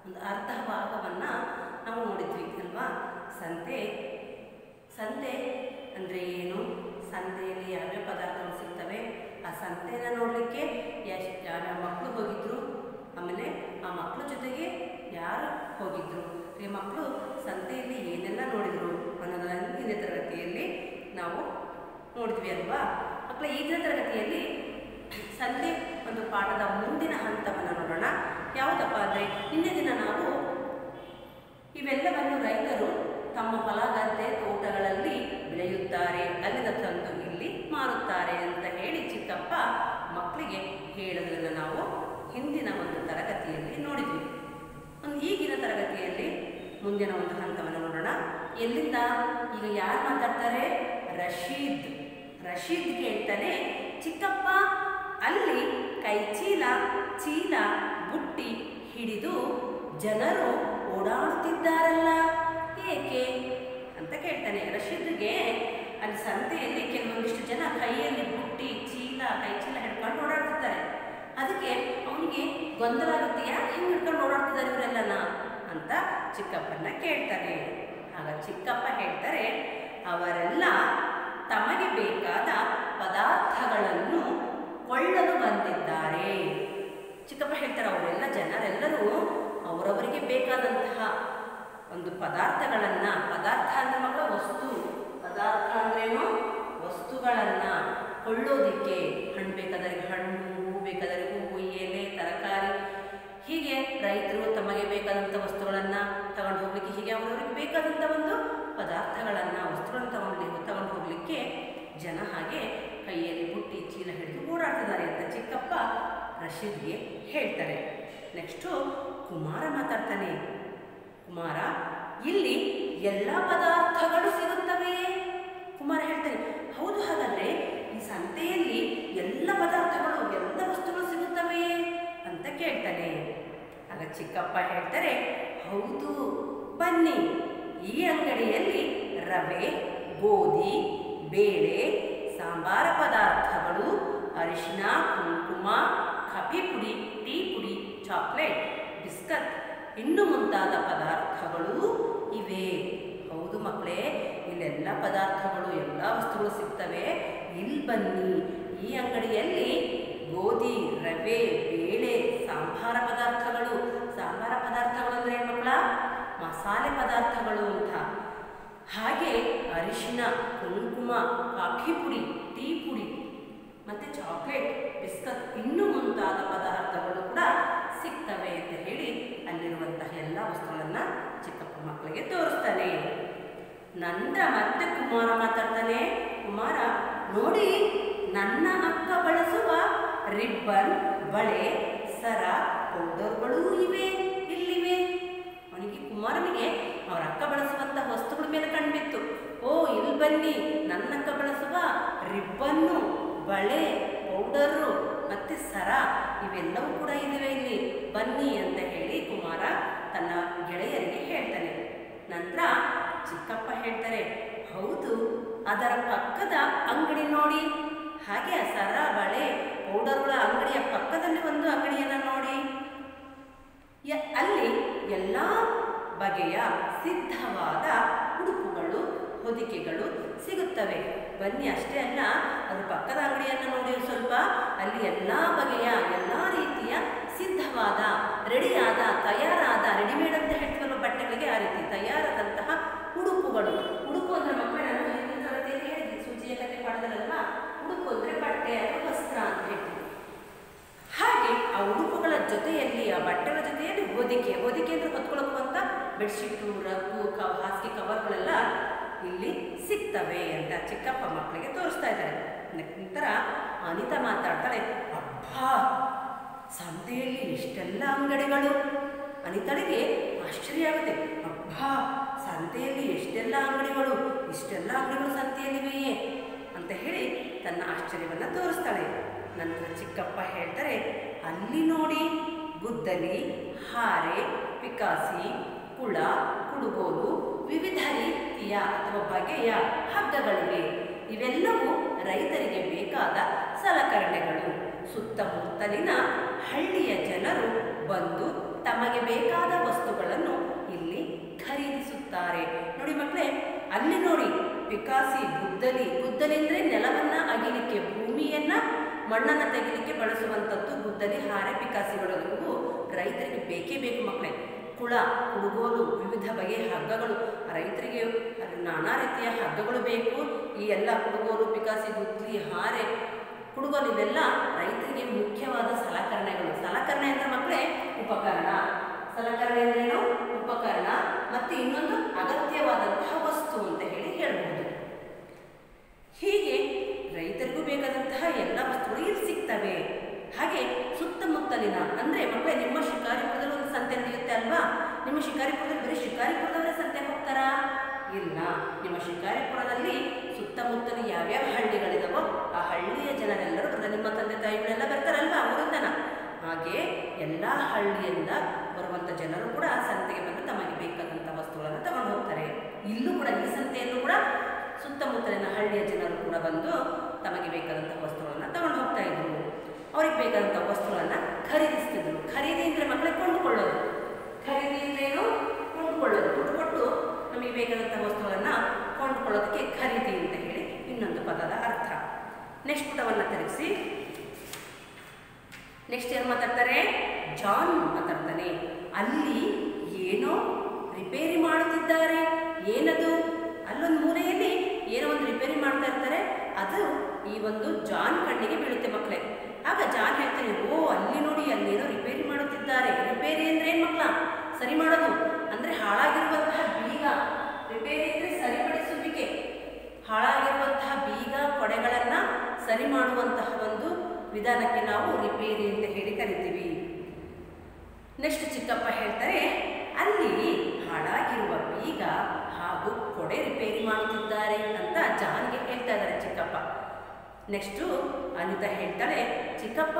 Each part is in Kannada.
ಒಂದು ಅರ್ಧ ಭಾಗವನ್ನು ನಾವು ನೋಡಿದ್ವಿ ಅಲ್ವಾ ಸಂತೆ ಸಂತೆ ಅಂದರೆ ಏನು ಸಂತೆಯಲ್ಲಿ ಯಾವ್ಯಾವ ಪದಾರ್ಥಗಳು ಸಿಗ್ತವೆ ಆ ಸಂತೆನ ನೋಡಲಿಕ್ಕೆ ಎಷ್ಟು ಯಾವ್ಯಾವ ಮಕ್ಕಳು ಹೋಗಿದ್ರು ಆಮೇಲೆ ಆ ಮಕ್ಕಳ ಜೊತೆಗೆ ಯಾರು ಹೋಗಿದ್ರು ಈ ಮಕ್ಕಳು ಸಂತೆಯಲ್ಲಿ ಏನೆಲ್ಲ ನೋಡಿದ್ರು ಅನ್ನೋದನ್ನು ಹಿಂದಿನ ತರಗತಿಯಲ್ಲಿ ನಾವು ನೋಡಿದ್ವಿ ಅಲ್ವಾ ಮಕ್ಕಳ ಈಗಿನ ತರಗತಿಯಲ್ಲಿ ಸಂತೆ ಒಂದು ಪಾಠದ ಮುಂದಿನ ಹಂತವನ್ನು ನೋಡೋಣ ಯಾವುದಪ್ಪ ಅಂದರೆ ನಿನ್ನೆ ದಿನ ನಾವು ಇವೆಲ್ಲವನ್ನು ರೈತರು ತಮ್ಮ ಹೊಲ ಗದ್ದೆ ತೋಟಗಳಲ್ಲಿ ಬೆಳೆಯುತ್ತಾರೆ ಅಲ್ಲಿಂದ ತಂದು ಇಲ್ಲಿ ಮಾರುತ್ತಾರೆ ಅಂತ ಹೇಳಿ ಚಿಕ್ಕಪ್ಪ ಮಕ್ಕಳಿಗೆ ಹೇಳೋದನ್ನು ನಾವು ಹಿಂದಿನ ಒಂದು ತರಗತಿಯಲ್ಲಿ ನೋಡಿದ್ವಿ ಒಂದು ಈಗಿನ ತರಗತಿಯಲ್ಲಿ ಮುಂದಿನ ಒಂದು ಹಂತವನ್ನು ನೋಡೋಣ ಎಲ್ಲಿಂದ ಈಗ ಯಾರು ಮಾತಾಡ್ತಾರೆ ರಶೀದ್ ರಶೀದ್ ಕೇಳ್ತಾನೆ ಚಿಕ್ಕಪ್ಪ ಅಲ್ಲಿ ಕೈ ಚೀಲ ಚೀಲ ಬುಟ್ಟಿ ಹಿಡಿದು ಜನರು ಓಡಾಡುತ್ತಿದ್ದಾರಲ್ಲ ಏಕೆ ಅಂತ ಕೇಳ್ತಾನೆ ರಶೀದ್ಗೆ ಅಲ್ಲಿ ಸಂತೆಯಲ್ಲಿ ಕೆಲವೊಂದಿಷ್ಟು ಜನ ಕೈಯಲ್ಲಿ ಬುಟ್ಟಿ ಚೀಲ ಕೈ ಚೀಲ ಹಿಡ್ಕೊಂಡು ಓಡಾಡ್ತಿರ್ತಾರೆ ಅದಕ್ಕೆ ಅವನಿಗೆ ಗೊಂದಲ ಆಗುತ್ತೆಯಾ ಹಿಂಗೆ ಹಿಡ್ಕೊಂಡು ಓಡಾಡ್ತಿದ್ದಾರೆ ಇವರೆಲ್ಲನ ಅಂತ ಚಿಕ್ಕಪ್ಪನ ಕೇಳ್ತಾನೆ ಆಗ ಚಿಕ್ಕಪ್ಪ ಹೇಳ್ತಾರೆ ಅವರೆಲ್ಲ ತಮಗೆ ಬೇಕಾದ ಪದಾರ್ಥಗಳನ್ನು ಕೊಳ್ಳಲು ಬಂದಿದ್ದಾರೆ ಚಿಕ್ಕಪ್ಪ ಹೇಳ್ತಾರೆ ಅವರೆಲ್ಲ ಜನರೆಲ್ಲರೂ ಅವರವರಿಗೆ ಬೇಕಾದಂತಹ ಒಂದು ಪದಾರ್ಥಗಳನ್ನು ಪದಾರ್ಥ ಅಂದ್ರೆ ಮಕ್ಕಳ ವಸ್ತು ಪದಾರ್ಥ ಅಂದ್ರೇನು ವಸ್ತುಗಳನ್ನು ಕೊಳ್ಳೋದಿಕ್ಕೆ ಹಣ್ಣು ಬೇಕಾದರೆ ಹಣ್ಣು ಹೂವು ಬೇಕಾದರೆ ಹೂವು ಎಲೆ ತರಕಾರಿ ಹೀಗೆ ರೈತರು ತಮಗೆ ಬೇಕಾದಂಥ ವಸ್ತುಗಳನ್ನು ತಗೊಂಡು ಹೋಗ್ಲಿಕ್ಕೆ ಹೀಗೆ ಅವರವರಿಗೆ ಬೇಕಾದಂಥ ಒಂದು ಪದಾರ್ಥಗಳನ್ನು ವಸ್ತುಗಳನ್ನು ತಗೊಂಡು ತಗೊಂಡು ಹೋಗಲಿಕ್ಕೆ ಜನ ಹಾಗೆ ಕೈಯಲ್ಲಿ ಬುಟ್ಟಿ ಚೀಲ ಹಿಡಿದು ಓಡಾಡ್ತಿದ್ದಾರೆ ಅಂತ ಚಿಕ್ಕಪ್ಪ ರಶೀದ್ಗೆ ಹೇಳ್ತಾರೆ ನೆಕ್ಸ್ಟು ಕುಮಾರ ಮಾತಾಡ್ತಾನೆ ಕುಮಾರ ಇಲ್ಲಿ ಎಲ್ಲ ಪದಾರ್ಥಗಳು ಸಿಗುತ್ತವೆಯೇ ಕುಮಾರ ಹೇಳ್ತಾನೆ ಹೌದು ಹಾಗಾದ್ರೆ ಈ ಸಂತೆಯಲ್ಲಿ ಎಲ್ಲ ಪದಾರ್ಥಗಳು ಎಲ್ಲ ವಸ್ತುಗಳು ಸಿಗುತ್ತವೆಯೇ ಅಂತ ಕೇಳ್ತಾನೆ ಆಗ ಚಿಕ್ಕಪ್ಪ ಹೇಳ್ತಾರೆ ಹೌದು ಬನ್ನಿ ಈ ಅಂಗಡಿಯಲ್ಲಿ ರವೆ ಗೋಧಿ ಬೇಳೆ ಸಾಂಬಾರ ಪದಾರ್ಥಗಳು ಅರಿಶಿನ ಕುಂಕುಮ ಕಾಫಿ ಪುಡಿ ಟೀ ಪುಡಿ ಚಾಕ್ಲೇಟ್ ಬಿಸ್ಕತ್ ಇನ್ನು ಮುಂತಾದ ಪದಾರ್ಥಗಳು ಇವೆ ಹೌದು ಮಕ್ಕಳೇ ಇಲ್ಲೆಲ್ಲ ಪದಾರ್ಥಗಳು ಎಲ್ಲ ವಸ್ತುಗಳು ಸಿಗ್ತವೆ ಇಲ್ಲಿ ಬನ್ನಿ ಈ ಅಂಗಡಿಯಲ್ಲಿ ಗೋಧಿ ರವೆ ಬೇಳೆ ಸಾಂಬಾರ ಪದಾರ್ಥಗಳು ಸಾಂಬಾರ ಪದಾರ್ಥಗಳು ಅಂದರೆ ಏನು ಮಕ್ಕಳ ಮಸಾಲೆ ಪದಾರ್ಥಗಳು ಅಂತ ಹಾಗೆ ಅರಿಶಿನ ಕುಂಕುಮ ಕಾಫಿ ಪುಡಿ ಟೀ ಪುಡಿ ಮತ್ತು ಚಾಕ್ಲೇಟ್ ಬಿಸ್ಕತ್ ಇನ್ನೂ ಮುಂತಾದ ಪದಾರ್ಥಗಳು ಕೂಡ ಸಿಗ್ತವೆ ಅಂತ ಹೇಳಿ ಅಲ್ಲಿರುವಂತಹ ಎಲ್ಲ ವಸ್ತುಗಳನ್ನು ಚಿಕ್ಕಪ್ಪ ಮಕ್ಕಳಿಗೆ ತೋರಿಸ್ತಾನೆ ನಂತರ ಮತ್ತೆ ಕುಮಾರ ಮಾತಾಡ್ತಾನೆ ಕುಮಾರ ನೋಡಿ ನನ್ನ ಅಕ್ಕ ಬಳಸುವ ರಿಬ್ಬನ್ ಬಳೆ ಸರ ಪೌಡರ್ಗಳೂ ಇವೆ ಇಲ್ಲಿವೆ ಅವನಿಗೆ ಕುಮಾರನಿಗೆ ಅವರ ಅಕ್ಕ ಬಳಸುವಂತಹ ವಸ್ತುಗಳ ಮೇಲೆ ಕಣ್ಬಿತ್ತು ಓ ಇಲ್ಲಿ ಬನ್ನಿ ನನ್ನ ಅಕ್ಕ ಬಳಸುವ ರಿಬ್ಬನ್ನು ಬಳೆ ಪೌಡರು ಮತ್ತೆ ಸರ ಇವೆಲ್ಲವೂ ಕೂಡ ಇದಿವೆ ಇಲ್ಲಿ ಬನ್ನಿ ಅಂತ ಹೇಳಿ ಕುಮಾರ ತನ್ನ ಗೆಳೆಯರಿಗೆ ಹೇಳ್ತಾನೆ ನಂತರ ಚಿಕ್ಕಪ್ಪ ಹೇಳ್ತಾರೆ ಹೌದು ಅದರ ಪಕ್ಕದ ಅಂಗಡಿ ನೋಡಿ ಹಾಗೆ ಆ ಸರ ಬಳೆ ಪೌಡರ್ಗಳ ಅಂಗಡಿಯ ಪಕ್ಕದಲ್ಲಿ ಒಂದು ಅಂಗಡಿಯನ್ನು ನೋಡಿ ಯ- ಅಲ್ಲಿ ಎಲ್ಲ ಬಗೆಯ ಸಿದ್ಧವಾದ ಉಡುಪುಗಳು ಹೊದಿಕೆಗಳು ಸಿಗುತ್ತವೆ ಬನ್ನಿ ಅಷ್ಟೇ ಅಲ್ಲ ಅದ್ರ ಪಕ್ಕದ ಅಂಗಡಿಯನ್ನು ನೋಡಿ ಸ್ವಲ್ಪ ಅಲ್ಲಿ ಎಲ್ಲ ಬಗೆಯ ಎಲ್ಲ ರೀತಿಯ ಸಿದ್ಧವಾದ ರೆಡಿಯಾದ ತಯಾರಾದ ರೆಡಿಮೇಡ್ ಅಂತ ಹೇಳ್ತೀವಲ್ಲ ಬಟ್ಟೆಗಳಿಗೆ ಆ ರೀತಿ ತಯಾರಾದಂತಹ ಉಡುಪುಗಳು ಉಡುಪು ಅಂದ್ರೆ ಮಕ್ಕಳು ನಾನು ಹಿಂದಿನ ತರಗತಿಯಲ್ಲಿ ಹೇಳಿದ್ದೆ ಸೂಜಿಯ ಕತೆ ಪಾಠದಲ್ಲ ಉಡುಪು ಅಂದ್ರೆ ಬಟ್ಟೆ ಅಥವಾ ವಸ್ತ್ರ ಅಂತ ಹೇಳ್ತೀವಿ ಹಾಗೆ ಆ ಉಡುಪುಗಳ ಜೊತೆಯಲ್ಲಿ ಆ ಬಟ್ಟೆಗಳ ಜೊತೆಯಲ್ಲಿ ಹೊದಿಕೆ ಹೊದಿಕೆ ಅಂದ್ರೆ ಹೊತ್ಕೊಳ್ಳುವಂತ ಬೆಡ್ಶೀಟು ರಗ್ಗು ಕವ್ ಹಾಸಿಗೆ ಕವರ್ಗಳೆಲ್ಲ ಇಲ್ಲಿ ಸಿಗ್ತವೆ ಅಂತ ಚಿಕ್ಕಪ್ಪ ಮಕ್ಕಳಿಗೆ ತೋರಿಸ್ತಾ ಇದ್ದಾರೆ ನಂತರ ಅನಿತಾ ಮಾತಾಡ್ತಾಳೆ ಅಬ್ಬಾ ಸಂತೆಯಲ್ಲಿ ಇಷ್ಟೆಲ್ಲ ಅಂಗಡಿಗಳು ಅನಿತಳಿಗೆ ಆಶ್ಚರ್ಯ ಆಗುತ್ತೆ ಅಬ್ಬಾ ಸಂತೆಯಲ್ಲಿ ಎಷ್ಟೆಲ್ಲ ಅಂಗಡಿಗಳು ಇಷ್ಟೆಲ್ಲ ಅಂಗಡಿಗಳು ಸಂತೆಯಲ್ಲಿವೆಯೇ ಅಂತ ಹೇಳಿ ತನ್ನ ಆಶ್ಚರ್ಯವನ್ನು ತೋರಿಸ್ತಾಳೆ ನಂತರ ಚಿಕ್ಕಪ್ಪ ಹೇಳ್ತಾರೆ ಅಲ್ಲಿ ನೋಡಿ ಗುದ್ದಲಿ ಹಾರೆ ಪಿಕಾಸಿ ಕುಳ ಕುಡುಗೋಲು ವಿವಿಧ ರೀತಿಯ ಅಥವಾ ಬಗೆಯ ಹಗ್ಗಗಳಿವೆ ಇವೆಲ್ಲವೂ ರೈತರಿಗೆ ಬೇಕಾದ ಸಲಕರಣೆಗಳು ಸುತ್ತಮುತ್ತಲಿನ ಹಳ್ಳಿಯ ಜನರು ಬಂದು ತಮಗೆ ಬೇಕಾದ ವಸ್ತುಗಳನ್ನು ಇಲ್ಲಿ ಖರೀದಿಸುತ್ತಾರೆ ನೋಡಿ ಮಕ್ಕಳೇ ಅಲ್ಲಿ ನೋಡಿ ಪಿಕಾಸಿ ಗುದ್ದಲಿ ಗುದ್ದಲಿ ಅಂದರೆ ನೆಲವನ್ನ ಅಗಿಲಿಕ್ಕೆ ಭೂಮಿಯನ್ನ ಮಣ್ಣನ್ನು ತೆಗಿಲಿಕ್ಕೆ ಬಳಸುವಂಥದ್ದು ಗುದ್ದಲಿ ಹಾರೆ ಪಿಕಾಸಿಗಳು ಇವು ರೈತರಿಗೆ ಬೇಕೇ ಬೇಕು ಮಕ್ಕಳೇ ಕುಳ ಕುಡುಗೋಲು ವಿವಿಧ ಬಗೆಯ ಹಗ್ಗಗಳು ರೈತರಿಗೆ ನಾನಾ ರೀತಿಯ ಹಗ್ಗಗಳು ಬೇಕು ಈ ಎಲ್ಲ ಕುಡುಗೋಲು ಪಿಕಾಸಿ ಗುದ್ದಲಿ ಹಾರೆ ಕುಡುಗೋಲು ಇವೆಲ್ಲ ರೈತರಿಗೆ ಮುಖ್ಯವಾದ ಸಲಕರಣೆಗಳು ಸಲಕರಣೆ ಅಂದ್ರೆ ಮಕ್ಕಳೇ ಉಪಕರಣ ಸಲಕರಣೆ ಅಂದ್ರೇನು ಉಪಕರಣ ಮತ್ತು ಇನ್ನೊಂದು ಅಗತ್ಯವಾದಂತಹ ವಸ್ತು ಅಂತ ಹೇಳಿ ಹೇಳ್ಬೋದು ಹೀಗೆ ರೈತರಿಗೂ ಬೇಕಾದಂತಹ ಎಲ್ಲ ವಸ್ತುಗಳು ಇಲ್ಲಿ ಸಿಗ್ತವೆ ಹಾಗೆ ಸುತ್ತಮುತ್ತಲಿನ ಅಂದ್ರೆ ಮಕ್ಕಳೇ ನಿಮ್ಮ ಶಿಕಾರಿಪುರದಲ್ಲಿ ಒಂದು ಸಂತೆ ನಡೆಯುತ್ತೆ ಅಲ್ವಾ ನಿಮ್ಮ ಶಿಕಾರಿಪುರದಲ್ಲಿ ಬರೀ ಶಿಕಾರಿಪುರದವರೇ ಸಂತೆ ಹೋಗ್ತಾರಾ ಇಲ್ಲ ನಿಮ್ಮ ಶಿಕಾರಿಪುರದಲ್ಲಿ ಸುತ್ತಮುತ್ತಲು ಯಾವ್ಯಾವ ಹಳ್ಳಿಗಳಿದಾವೋ ಆ ಹಳ್ಳಿಯ ಜನರೆಲ್ಲರೂ ಬರ್ತಾರೆ ನಿಮ್ಮ ತಂದೆ ತಾಯಿಗಳೆಲ್ಲ ಬರ್ತಾರಲ್ವಾ ಊರಿಂದನ ಹಾಗೆ ಎಲ್ಲ ಹಳ್ಳಿಯಿಂದ ಬರುವಂಥ ಜನರು ಕೂಡ ಸಂತೆಗೆ ಬಂದು ತಮಗೆ ಬೇಕಾದಂಥ ವಸ್ತುಗಳನ್ನು ತಗೊಂಡು ಹೋಗ್ತಾರೆ ಇಲ್ಲೂ ಕೂಡ ಈ ಸಂತೆಯಲ್ಲೂ ಕೂಡ ಸುತ್ತಮುತ್ತಲಿನ ಹಳ್ಳಿಯ ಜನರು ಕೂಡ ಬಂದು ತಮಗೆ ಬೇಕಾದಂಥ ವಸ್ತುಗಳನ್ನು ತಗೊಂಡು ಹೋಗ್ತಾ ಇದ್ರು ಅವ್ರಿಗೆ ಬೇಕಾದಂಥ ವಸ್ತುಗಳನ್ನು ಖರೀದಿಸ್ತಿದ್ರು ಖರೀದಿ ಅಂದರೆ ಮಕ್ಕಳಿಗೆ ಕೊಂಡುಕೊಳ್ಳೋದು ಖರೀದಿ ಅಂದ್ರೇನು ಕೊಂಡುಕೊಳ್ಳೋದು ದುಡ್ಡು ಕೊಟ್ಟು ನಮಗೆ ಬೇಕಾದಂಥ ವಸ್ತುಗಳನ್ನು ಕೊಂಡುಕೊಳ್ಳೋದಕ್ಕೆ ಖರೀದಿ ಅಂತ ಹೇಳಿ ಇನ್ನೊಂದು ಪದದ ಅರ್ಥ ನೆಕ್ಸ್ಟ್ ಪುಟವನ್ನು ತಿರುಗಿಸಿ ನೆಕ್ಸ್ಟ್ ಏನು ಮಾತಾಡ್ತಾರೆ ಜಾನ್ ಮಾತಾಡ್ತಾನೆ ಅಲ್ಲಿ ಏನೋ ರಿಪೇರಿ ಮಾಡುತ್ತಿದ್ದಾರೆ ಏನದು ಅಲ್ಲೊಂದು ಮೂಲೆಯಲ್ಲಿ ಏನೋ ಒಂದು ರಿಪೇರಿ ಮಾಡ್ತಾ ಇರ್ತಾರೆ ಅದು ಈ ಒಂದು ಜಾನ್ ಕಣ್ಣಿಗೆ ಬೀಳುತ್ತೆ ಮಕ್ಕಳೇ ಆಗ ಜಾನ್ ಹೇಳ್ತಾನೆ ಓ ಅಲ್ಲಿ ನೋಡಿ ಅಲ್ಲೇನೋ ರಿಪೇರಿ ಮಾಡುತ್ತಿದ್ದಾರೆ ರಿಪೇರಿ ಅಂದ್ರೆ ಏನು ಮಕ್ಕಳ ಸರಿ ಮಾಡೋದು ಅಂದ್ರೆ ಹಾಳಾಗಿರುವಂತಹ ಬೀಗ ರಿಪೇರಿ ಅಂದ್ರೆ ಸರಿಪಡಿಸುವಿಕೆ ಹಾಳಾಗಿರುವಂತಹ ಬೀಗ ಕೊಡೆಗಳನ್ನ ಸರಿ ಮಾಡುವಂತಹ ಒಂದು ವಿಧಾನಕ್ಕೆ ನಾವು ರಿಪೇರಿ ಅಂತ ಹೇಳಿ ಕರಿತೀವಿ ನೆಕ್ಸ್ಟ್ ಚಿಕ್ಕಪ್ಪ ಹೇಳ್ತಾರೆ ಅಲ್ಲಿ ಹಾಳಾಗಿರುವ ಬೀಗ ಹಾಗೂ ಕೊಡೆ ರಿಪೇರಿ ಮಾಡುತ್ತಿದ್ದಾರೆ ಅಂತ ಜಾನ್ಗೆ ಹೇಳ್ತಾ ಇದ್ದಾರೆ ಚಿಕ್ಕಪ್ಪ ನೆಕ್ಸ್ಟು ಅನಿತಾ ಹೇಳ್ತಾಳೆ ಚಿಕ್ಕಪ್ಪ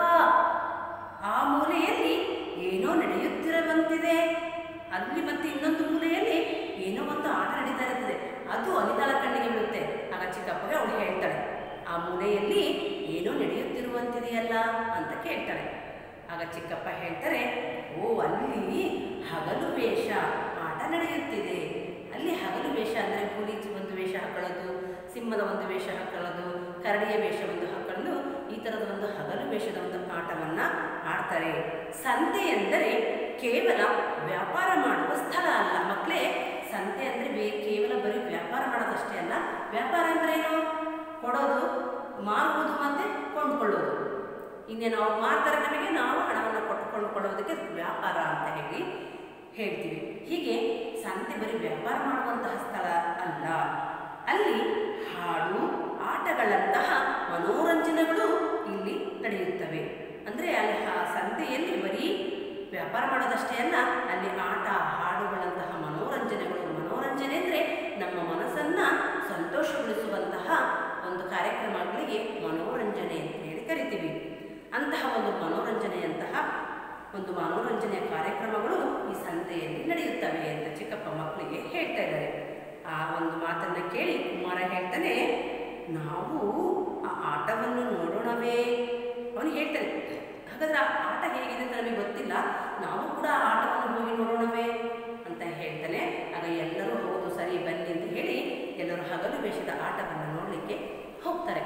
ಆ ಮೂಲೆಯಲ್ಲಿ ಏನೋ ನಡೆಯುತ್ತಿರುವಂತಿದೆ ಅಲ್ಲಿ ಮತ್ತೆ ಇನ್ನೊಂದು ಮೂಲೆಯಲ್ಲಿ ಏನೋ ಒಂದು ಆಟ ನಡೀತಾ ಇರ್ತದೆ ಅದು ಅನಿತಾಳ ಕಣ್ಣಿಗೆ ಬೀಳುತ್ತೆ ಆಗ ಚಿಕ್ಕಪ್ಪಗೆ ಅವಳು ಹೇಳ್ತಾಳೆ ಆ ಮೂಲೆಯಲ್ಲಿ ಏನೋ ನಡೆಯುತ್ತಿರುವಂತಿದೆಯಲ್ಲ ಅಂತ ಕೇಳ್ತಾಳೆ ಆಗ ಚಿಕ್ಕಪ್ಪ ಹೇಳ್ತಾರೆ ಓ ಅಲ್ಲಿ ಹಗಲು ವೇಷ ಆಟ ನಡೆಯುತ್ತಿದೆ ಅಲ್ಲಿ ಹಗಲು ವೇಷ ಅಂದರೆ ಹುಲಿ ಒಂದು ವೇಷ ಹಾಕೊಳ್ಳೋದು ಸಿಂಹದ ಒಂದು ವೇಷ ಹಾಕೊಳ್ಳೋದು ಕರಡಿಯ ವೇಷ ಒಂದು ಹಾಕೊಳ್ಳೋದು ಈ ಥರದ ಒಂದು ಹಗಲು ವೇಷದ ಒಂದು ಆಟವನ್ನು ಆಡ್ತಾರೆ ಸಂತೆ ಎಂದರೆ ಕೇವಲ ವ್ಯಾಪಾರ ಮಾಡುವ ಸ್ಥಳ ಅಲ್ಲ ಮಕ್ಕಳೇ ಸಂತೆ ಅಂದರೆ ಬೇ ಕೇವಲ ಬರೀ ವ್ಯಾಪಾರ ಮಾಡೋದಷ್ಟೇ ಅಲ್ಲ ವ್ಯಾಪಾರ ಅಂದ್ರೆ ಏನು ಕೊಡೋದು ಮಾರುವುದು ಮತ್ತು ಕೊಂಡ್ಕೊಳ್ಳೋದು ಇನ್ನೇನು ಅವ್ರು ಮಾರ್ತಾರೆ ನಮಗೆ ನಾವು ಹಣವನ್ನು ಕೊಟ್ಟು ಕೊಂಡ್ಕೊಳ್ಳೋದಕ್ಕೆ ವ್ಯಾಪಾರ ಅಂತ ಹೇಳಿ ಹೇಳ್ತೀವಿ ಹೀಗೆ ಸಂತೆ ಬರೀ ವ್ಯಾಪಾರ ಮಾಡುವಂತಹ ಸ್ಥಳ ಅಲ್ಲ ಅಲ್ಲಿ ಹಾಡು ಆಟಗಳಂತಹ ಮನೋರಂಜನೆಗಳು ಇಲ್ಲಿ ನಡೆಯುತ್ತವೆ ಅಂದರೆ ಅಲ್ಲಿ ಆ ಸಂತೆಯಲ್ಲಿ ಬರೀ ವ್ಯಾಪಾರ ಮಾಡೋದಷ್ಟೇ ಅಲ್ಲ ಅಲ್ಲಿ ಆಟ ಹಾಡುಗಳಂತಹ ಮನೋರಂಜನೆಗಳು ಮನೋರಂಜನೆ ಅಂದರೆ ನಮ್ಮ ಮನಸ್ಸನ್ನು ಸಂತೋಷಗೊಳಿಸುವಂತಹ ಒಂದು ಕಾರ್ಯಕ್ರಮಗಳಿಗೆ ಮನೋರಂಜನೆ ಅಂತ ಹೇಳಿ ಕರಿತೀವಿ ಅಂತಹ ಒಂದು ಮನೋರಂಜನೆಯಂತಹ ಒಂದು ಮನೋರಂಜನೆಯ ಕಾರ್ಯಕ್ರಮಗಳು ಈ ಸಂತೆಯಲ್ಲಿ ನಡೆಯುತ್ತವೆ ಅಂತ ಚಿಕ್ಕಪ್ಪ ಮಕ್ಕಳಿಗೆ ಹೇಳ್ತಾ ಇದ್ದಾರೆ ಆ ಒಂದು ಮಾತನ್ನು ಕೇಳಿ ಕುಮಾರ ಹೇಳ್ತಾನೆ ನಾವು ಆ ಆಟವನ್ನು ನೋಡೋಣವೇ ಅವನು ಹೇಳ್ತಾನೆ ಹಾಗಾದ್ರೆ ಆ ಆಟ ಹೇಗಿದೆ ಅಂತ ನಮಗೆ ಗೊತ್ತಿಲ್ಲ ನಾವು ಕೂಡ ಆ ಆಟವನ್ನು ಹೋಗಿ ನೋಡೋಣವೇ ಅಂತ ಹೇಳ್ತಾನೆ ಆಗ ಎಲ್ಲರೂ ಹೌದು ಸರಿ ಬನ್ನಿ ಅಂತ ಹೇಳಿ ಎಲ್ಲರೂ ಹಗಲು ವೇಷದ ಆಟವನ್ನು ನೋಡಲಿಕ್ಕೆ ಹೋಗ್ತಾರೆ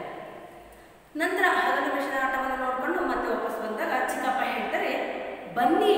ನಂತರ ಹಗಲು ವೇಷದ ಆಟವನ್ನು ನೋಡಿಕೊಂಡು ಮತ್ತೆ ವಾಪಸ್ ಬಂದಾಗ ಚಿಕ್ಕಪ್ಪ ಹೇಳ್ತಾರೆ ಬನ್ನಿ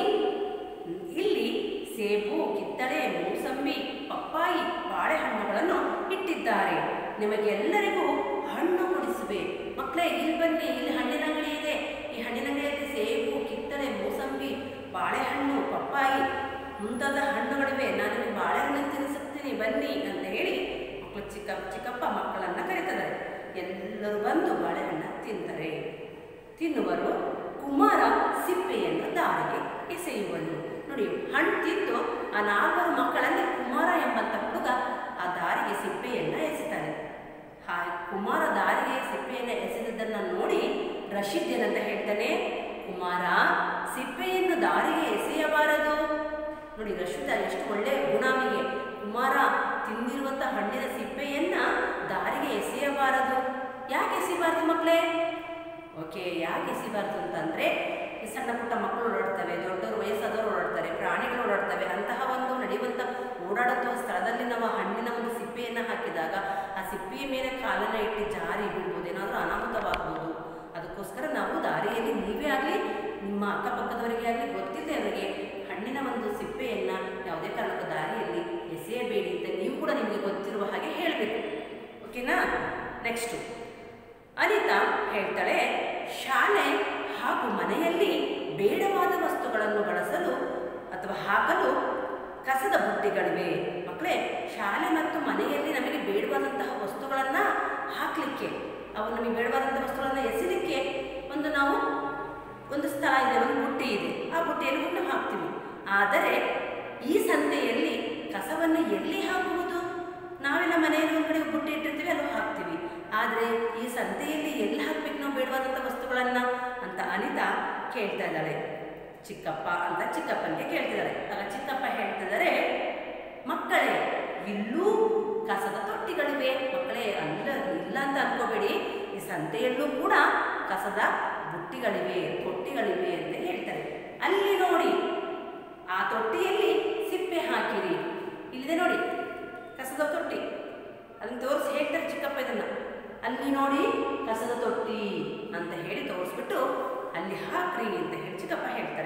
ಇಲ್ಲಿ ಸೇಬು ಕಿತ್ತಳೆ ಮೂಸಂಬಿ ಪಪ್ಪಾಯಿ ಬಾಳೆಹಣ್ಣುಗಳನ್ನು ಇಟ್ಟಿದ್ದಾರೆ ನಿಮಗೆಲ್ಲರಿಗೂ ಹಣ್ಣು ಕೊಡಿಸುವೆ ಮಕ್ಕಳೇ ಇಲ್ಲಿ ಬನ್ನಿ ಇಲ್ಲಿ ಹಣ್ಣಿನ ಅಂಗಡಿ ಇದೆ ಈ ಹಣ್ಣಿನ ಅಂಗಡಿಯಲ್ಲಿ ಸೇಬು ಕಿತ್ತಳೆ ಮೂಸಂಬಿ ಬಾಳೆಹಣ್ಣು ಪಪ್ಪಾಯಿ ಮುಂತಾದ ಹಣ್ಣುಗಳಿವೆ ನಾನು ನಿಮಗೆ ಬಾಳೆಹಣ್ಣು ತಿನ್ನಿಸುತ್ತೀನಿ ಬನ್ನಿ ಅಂತ ಹೇಳಿ ಮಕ್ಕಳು ಚಿಕ್ಕ ಚಿಕ್ಕಪ್ಪ ಮಕ್ಕಳನ್ನು ಕರೀತಾರೆ ಎಲ್ಲರೂ ಬಂದು ಬಾಳೆಹಣ್ಣು ತಿಂತಾರೆ ತಿನ್ನುವರು ಕುಮಾರ ಸಿಪ್ಪೆಯನ್ನು ದಾರಿಗೆ ಎಸೆಯುವನು ನೋಡಿ ಹಣ್ಣು ತಿಂದು ಆ ನಾಲ್ವರು ಮಕ್ಕಳಲ್ಲಿ ಕುಮಾರ ಎಂಬಂತ ಹುಡುಗ ಆ ದಾರಿಗೆ ಸಿಪ್ಪೆಯನ್ನು ಎಸೆತಾನೆ ಹಾ ಕುಮಾರ ದಾರಿಗೆ ಸಿಪ್ಪೆಯನ್ನು ಎಸೆದದ್ದನ್ನು ನೋಡಿ ರಶೀದ್ ಏನಂತ ಹೇಳ್ತಾನೆ ಕುಮಾರ ಸಿಪ್ಪೆಯನ್ನು ದಾರಿಗೆ ಎಸೆಯಬಾರದು ನೋಡಿ ರಶೀದ ಎಷ್ಟು ಒಳ್ಳೆಯ ಗುಣ ಅವನಿಗೆ ಕುಮಾರ ತಿಂದಿರುವಂಥ ಹಣ್ಣಿನ ಸಿಪ್ಪೆಯನ್ನ ದಾರಿಗೆ ಎಸೆಯಬಾರದು ಯಾಕೆ ಎಸೆಯಬಾರದು ಮಕ್ಕಳೇ ಓಕೆ ಯಾಕೆ ಎಸಿಬಾರ್ದು ಅಂತಂದರೆ ಈ ಸಣ್ಣ ಪುಟ್ಟ ಮಕ್ಕಳು ಓಡಾಡ್ತವೆ ದೊಡ್ಡವರು ವಯಸ್ಸಾದವರು ಓಡಾಡ್ತಾರೆ ಓಡಾಡುವ ಸ್ಥಳದಲ್ಲಿ ನಾವು ಆ ಹಣ್ಣಿನ ಒಂದು ಸಿಪ್ಪೆಯನ್ನು ಹಾಕಿದಾಗ ಆ ಸಿಪ್ಪೆಯ ಮೇಲೆ ಕಾಲನ್ನು ಇಟ್ಟು ಜಾರಿ ಬೀಳ್ಬೋದು ಏನಾದರೂ ಅನಾಹುತವಾಗ್ಬೋದು ಅದಕ್ಕೋಸ್ಕರ ನಾವು ದಾರಿಯಲ್ಲಿ ನೀವೇ ಆಗಲಿ ನಿಮ್ಮ ಅಕ್ಕಪಕ್ಕದವರಿಗೆ ಆಗಲಿ ಗೊತ್ತಿದೆ ಅವರಿಗೆ ಹಣ್ಣಿನ ಒಂದು ಸಿಪ್ಪೆಯನ್ನು ಯಾವುದೇ ಕಾರಣಕ್ಕೂ ದಾರಿಯಲ್ಲಿ ಎಸೆಯಬೇಡಿ ಅಂತ ನೀವು ಕೂಡ ನಿಮಗೆ ಗೊತ್ತಿರುವ ಹಾಗೆ ಹೇಳಬೇಕು ಓಕೆನಾ ನೆಕ್ಸ್ಟು ಅನಿತಾ ಹೇಳ್ತಾಳೆ ಶಾಲೆ ಹಾಗೂ ಮನೆಯಲ್ಲಿ ಬೇಡವಾದ ವಸ್ತುಗಳನ್ನು ಬಳಸಲು ಅಥವಾ ಹಾಕಲು ಕಸದ ಬುಟ್ಟಿಗಳಿವೆ ಮಕ್ಕಳೇ ಶಾಲೆ ಮತ್ತು ಮನೆಯಲ್ಲಿ ನಮಗೆ ಬೇಡವಾದಂತಹ ವಸ್ತುಗಳನ್ನು ಹಾಕಲಿಕ್ಕೆ ಅವು ನಮಗೆ ಬೇಡವಾದಂಥ ವಸ್ತುಗಳನ್ನು ಎಸೆಲಿಕ್ಕೆ ಒಂದು ನಾವು ಒಂದು ಸ್ಥಳ ಇದೆ ಒಂದು ಬುಟ್ಟಿ ಇದೆ ಆ ಬುಟ್ಟಿಯಲ್ಲಿ ಹುಟ್ಟು ಹಾಕ್ತೀವಿ ಆದರೆ ಈ ಸಂತೆಯಲ್ಲಿ ಕಸವನ್ನು ಎಲ್ಲಿ ಹಾಕುವುದು ನಾವೆಲ್ಲ ಮನೆಯಲ್ಲಿ ಒಂದು ಕಡೆ ಬುಟ್ಟಿ ಇಟ್ಟಿರ್ತೀವಿ ಅಲ್ಲಿ ಹಾಕ್ತೀವಿ ಆದರೆ ಈ ಸಂತೆಯಲ್ಲಿ ಎಲ್ಲಿ ಹಾಕ್ಬೇಕು ನಾವು ಬೇಡವಾದಂಥ ವಸ್ತುಗಳನ್ನು ಅಂತ ಅನಿತಾ ಕೇಳ್ತಾ ಇದ್ದಾಳೆ ಚಿಕ್ಕಪ್ಪ ಅಂತ ಚಿಕ್ಕಪ್ಪನಿಗೆ ಕೇಳ್ತಿದ್ದಾಳೆ ಆಗ ಚಿಕ್ಕಪ್ಪ ಹೇಳ್ತಿದ್ದಾರೆ ಮಕ್ಕಳೇ ಇಲ್ಲೂ ಕಸದ ತೊಟ್ಟಿಗಳಿವೆ ಮಕ್ಕಳೇ ಅಲ್ಲ ಇಲ್ಲ ಅಂತ ಅನ್ಕೋಬೇಡಿ ಈ ಸಂತೆಯಲ್ಲೂ ಕೂಡ ಕಸದ ಬುಟ್ಟಿಗಳಿವೆ ತೊಟ್ಟಿಗಳಿವೆ ಅಂತ ಹೇಳ್ತಾರೆ ಅಲ್ಲಿ ನೋಡಿ ಆ ತೊಟ್ಟಿಯಲ್ಲಿ ಸಿಪ್ಪೆ ಹಾಕಿರಿ ಇಲ್ಲಿದೆ ನೋಡಿ ಕಸದ ತೊಟ್ಟಿ ಅದನ್ನು ತೋರಿಸಿ ಹೇಳ್ತಾರೆ ಚಿಕ್ಕಪ್ಪ ಇದನ್ನ ಅಲ್ಲಿ ನೋಡಿ ಕಸದ ತೊಟ್ಟಿ ಅಂತ ಹೇಳಿ ತೋರಿಸ್ಬಿಟ್ಟು ಅಲ್ಲಿ ಹಾಕ್ರಿ ಅಂತ ಹೇಳಿ ಚಿಕ್ಕಪ್ಪ ಹೇಳ್ತಾರೆ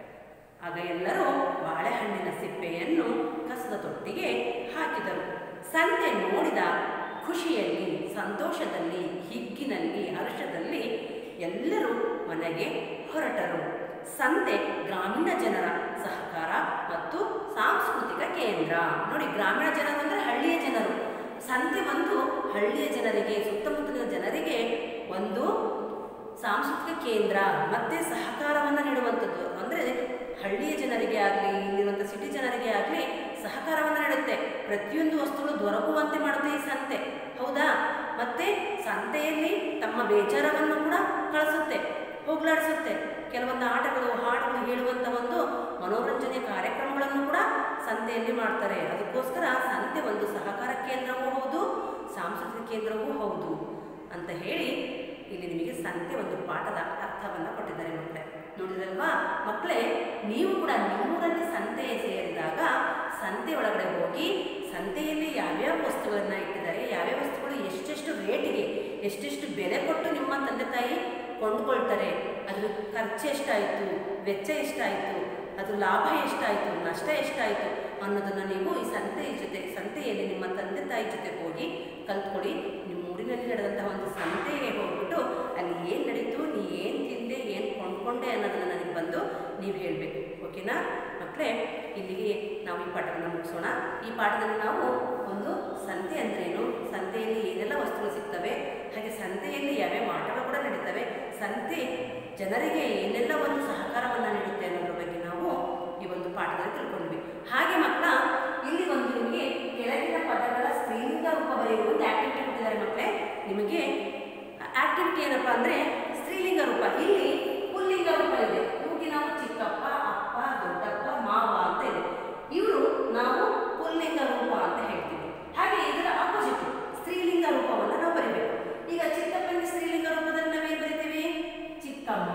ಆಗ ಎಲ್ಲರೂ ಬಾಳೆಹಣ್ಣಿನ ಸಿಪ್ಪೆಯನ್ನು ಕಸದ ತೊಟ್ಟಿಗೆ ಹಾಕಿದರು ಸಂತೆ ನೋಡಿದ ಖುಷಿಯಲ್ಲಿ ಸಂತೋಷದಲ್ಲಿ ಹಿಗ್ಗಿನಲ್ಲಿ ಹರ್ಷದಲ್ಲಿ ಎಲ್ಲರೂ ಮನೆಗೆ ಹೊರಟರು ಸಂತೆ ಗ್ರಾಮೀಣ ಜನರ ಸಹಕಾರ ಮತ್ತು ಸಾಂಸ್ಕೃತಿಕ ಕೇಂದ್ರ ನೋಡಿ ಗ್ರಾಮೀಣ ಜನರು ಅಂದರೆ ಹಳ್ಳಿಯ ಜನರು ಸಂತೆ ಒಂದು ಹಳ್ಳಿಯ ಜನರಿಗೆ ಸುತ್ತಮುತ್ತಲಿನ ಜನರಿಗೆ ಒಂದು ಸಾಂಸ್ಕೃತಿಕ ಕೇಂದ್ರ ಮತ್ತೆ ಸಹಕಾರವನ್ನು ನೀಡುವಂಥದ್ದು ಅಂದರೆ ಹಳ್ಳಿಯ ಜನರಿಗೆ ಆಗಲಿ ಇಲ್ಲಿರುವಂಥ ಸಿಟಿ ಜನರಿಗೆ ಆಗಲಿ ಸಹಕಾರವನ್ನು ನೀಡುತ್ತೆ ಪ್ರತಿಯೊಂದು ವಸ್ತುಗಳು ದೊರಕುವಂತೆ ಮಾಡುತ್ತೆ ಈ ಸಂತೆ ಹೌದಾ ಮತ್ತೆ ಸಂತೆಯಲ್ಲಿ ತಮ್ಮ ಬೇಚಾರವನ್ನು ಕೂಡ ಕಳಿಸುತ್ತೆ ಹೋಗ್ಲಾಡಿಸುತ್ತೆ ಕೆಲವೊಂದು ಆಟಗಳು ಹಾಡುಗಳು ಹೇಳುವಂಥ ಒಂದು ಮನೋರಂಜನೆ ಕಾರ್ಯಕ್ರಮಗಳನ್ನು ಕೂಡ ಸಂತೆಯಲ್ಲಿ ಮಾಡ್ತಾರೆ ಅದಕ್ಕೋಸ್ಕರ ಸಂತೆ ಒಂದು ಸಹಕಾರ ಕೇಂದ್ರವೂ ಹೌದು ಸಾಂಸ್ಕೃತಿಕ ಕೇಂದ್ರವೂ ಹೌದು ಅಂತ ಹೇಳಿ ಇಲ್ಲಿ ನಿಮಗೆ ಸಂತೆ ಒಂದು ಪಾಠದ ಅರ್ಥವನ್ನು ಕೊಟ್ಟಿದ್ದಾರೆ ಮಕ್ಕಳೇ ನೋಡಿದ್ರಲ್ವಾ ಮಕ್ಕಳೇ ನೀವು ಕೂಡ ನಿಮ್ಮೂರಲ್ಲಿ ಸಂತೆ ಸೇರಿದಾಗ ಸಂತೆ ಒಳಗಡೆ ಹೋಗಿ ಸಂತೆಯಲ್ಲಿ ಯಾವ್ಯಾವ ವಸ್ತುಗಳನ್ನು ಇಟ್ಟಿದ್ದಾರೆ ಯಾವ್ಯಾವ ವಸ್ತುಗಳು ಎಷ್ಟೆಷ್ಟು ರೇಟಿಗೆ ಎಷ್ಟೆಷ್ಟು ಬೆಲೆ ಕೊಟ್ಟು ನಿಮ್ಮ ತಂದೆ ತಾಯಿ ಕೊಂಡ್ಕೊಳ್ತಾರೆ ಅದ್ರ ಖರ್ಚು ಎಷ್ಟಾಯಿತು ವೆಚ್ಚ ಎಷ್ಟಾಯಿತು ಅದ್ರ ಲಾಭ ಎಷ್ಟಾಯಿತು ನಷ್ಟ ಎಷ್ಟಾಯಿತು ಅನ್ನೋದನ್ನು ನೀವು ಈ ಸಂತೆಯ ಜೊತೆ ಸಂತೆಯಲ್ಲಿ ನಿಮ್ಮ ತಂದೆ ತಾಯಿ ಜೊತೆ ಹೋಗಿ ಕಲ್ತ್ಕೊಳ್ಳಿ ನಿಮ್ಮ ಊರಿನಲ್ಲಿ ನಡೆದಂತಹ ಒಂದು ಸಂತೆಗೆ ಹೋಗ್ಬಿಟ್ಟು ಅಲ್ಲಿ ಏನು ನಡೀತು ನೀ ಏನು ತಿಂದೆ ಏನು ಕೊಂಡ್ಕೊಂಡೆ ಅನ್ನೋದನ್ನು ನನಗೆ ಬಂದು ನೀವು ಹೇಳಬೇಕು ಓಕೆನಾ ಮಕ್ಕಳೇ ಇಲ್ಲಿಗೆ ನಾವು ಈ ಪಾಠವನ್ನು ಮುಗಿಸೋಣ ಈ ಪಾಠದಲ್ಲಿ ನಾವು ಒಂದು ಸಂತೆ ಅಂದ್ರೇನು ಸಂತೆಯಲ್ಲಿ ಏನೆಲ್ಲ ವಸ್ತುಗಳು ಸಿಗ್ತವೆ ಹಾಗೆ ಸಂತೆಯಲ್ಲಿ ಯಾವ್ಯಾವ ಆಟಗಳು ಕೂಡ ನಡೀತವೆ ಸಂತೆ ಜನರಿಗೆ ಏನೆಲ್ಲ ಒಂದು ಸಹಕಾರವನ್ನು ನೀಡುತ್ತೆ ಅನ್ನೋದ್ರ ಬಗ್ಗೆ ನಾವು ಈ ಒಂದು ಪಾಠದಲ್ಲಿ ತಿಳ್ಕೊಂಡ್ವಿ ಹಾಗೆ ಮಕ್ಕಳ ಇಲ್ಲಿ ಒಂದು ನಿಮಗೆ ಕೆಳಗಿನ ಪದಗಳ ಸ್ತ್ರೀಲಿಂಗ ರೂಪ ಬರೆಯುವ ಒಂದು ಆಕ್ಟಿವಿಟಿ ಕೊಟ್ಟಿದ್ದಾರೆ ಮಕ್ಕಳೇ ನಿಮಗೆ ಆಕ್ಟಿವಿಟಿ ಏನಪ್ಪ ಅಂದರೆ ಸ್ತ್ರೀಲಿಂಗ ರೂಪ ಇಲ್ಲಿ ಪುಲ್ಲಿಂಗ ರೂಪ ಇದೆ ಇವ್ರಿಗೆ ನಾವು ಚಿಕ್ಕಪ್ಪ ಅಪ್ಪ ದೊಡ್ಡಪ್ಪ ಮಾವ ಅಂತ ಇದೆ ಇವರು ನಾವು ಪುಲ್ಲಿಂಗ ರೂಪ ಅಂತ ಹೇಳ್ತೀವಿ ಹಾಗೆ ಇದರ ಆಪೋಸಿಟ್ ಸ್ತ್ರೀಲಿಂಗ ರೂಪವನ್ನು ನಾವು ಬರಿಬೇಕು ಈಗ ಚಿಕ್ಕಪ್ಪನಿಗೆ ಸ್ತ್ರೀಲಿಂಗ ರೂಪದಲ್ಲಿ ನಾವೇನು ಬರಿತೀವಿ ಚಿಕ್ಕಮ್ಮ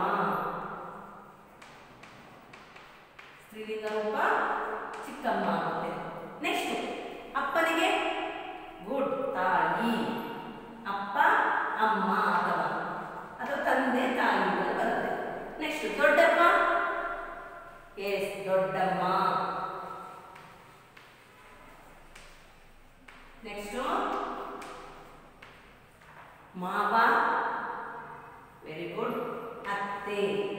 ಸ್ತ್ರೀಲಿಂಗ ರೂಪ ಚಿಕ್ಕಮ್ಮ ಆಗುತ್ತೆ ನೆಕ್ಸ್ಟ್ ಅಪ್ಪನಿಗೆ ಗುಡ್ ತಾಯಿ ಅಪ್ಪ ಅಮ್ಮ ಅಥವಾ ಅಥವಾ ತಂದೆ ತಾಯಿ ಅಂತ ಬರುತ್ತೆ ನೆಕ್ಸ್ಟ್ ದೊಡ್ಡಪ್ಪ ಎಸ್ ದೊಡ್ಡಮ್ಮ ನೆಕ್ಸ್ಟ್ ಮಾವ ವೆರಿ ಗುಡ್ ಅತ್ತೆ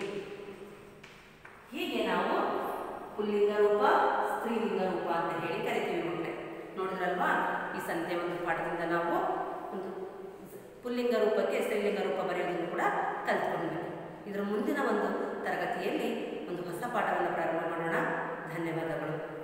ಹೀಗೆ ನಾವು ಪುಲ್ಲಿಂಗ ರೂಪ ಸ್ತ್ರೀಲಿಂಗ ರೂಪ ಅಂತ ಹೇಳಿ ಕರಿತೀವಿ ಮಕ್ಕಳೇ ನೋಡಿದ್ರಲ್ವಾ ಈ ಸಂತೆ ಒಂದು ಪಾಠದಿಂದ ನಾವು ಒಂದು ಪುಲ್ಲಿಂಗ ರೂಪಕ್ಕೆ ಸ್ತ್ರೀಲಿಂಗ ರೂಪ ಬರೆಯೋದನ್ನು ಕೂಡ ಕಲ್ತ್ಕೊಂಡ್ವಿ ಇದರ ಮುಂದಿನ ಒಂದು ತರಗತಿಯಲ್ಲಿ ಒಂದು ಹೊಸ ಪಾಠವನ್ನು ಪ್ರಾರಂಭ ಮಾಡೋಣ ಧನ್ಯವಾದಗಳು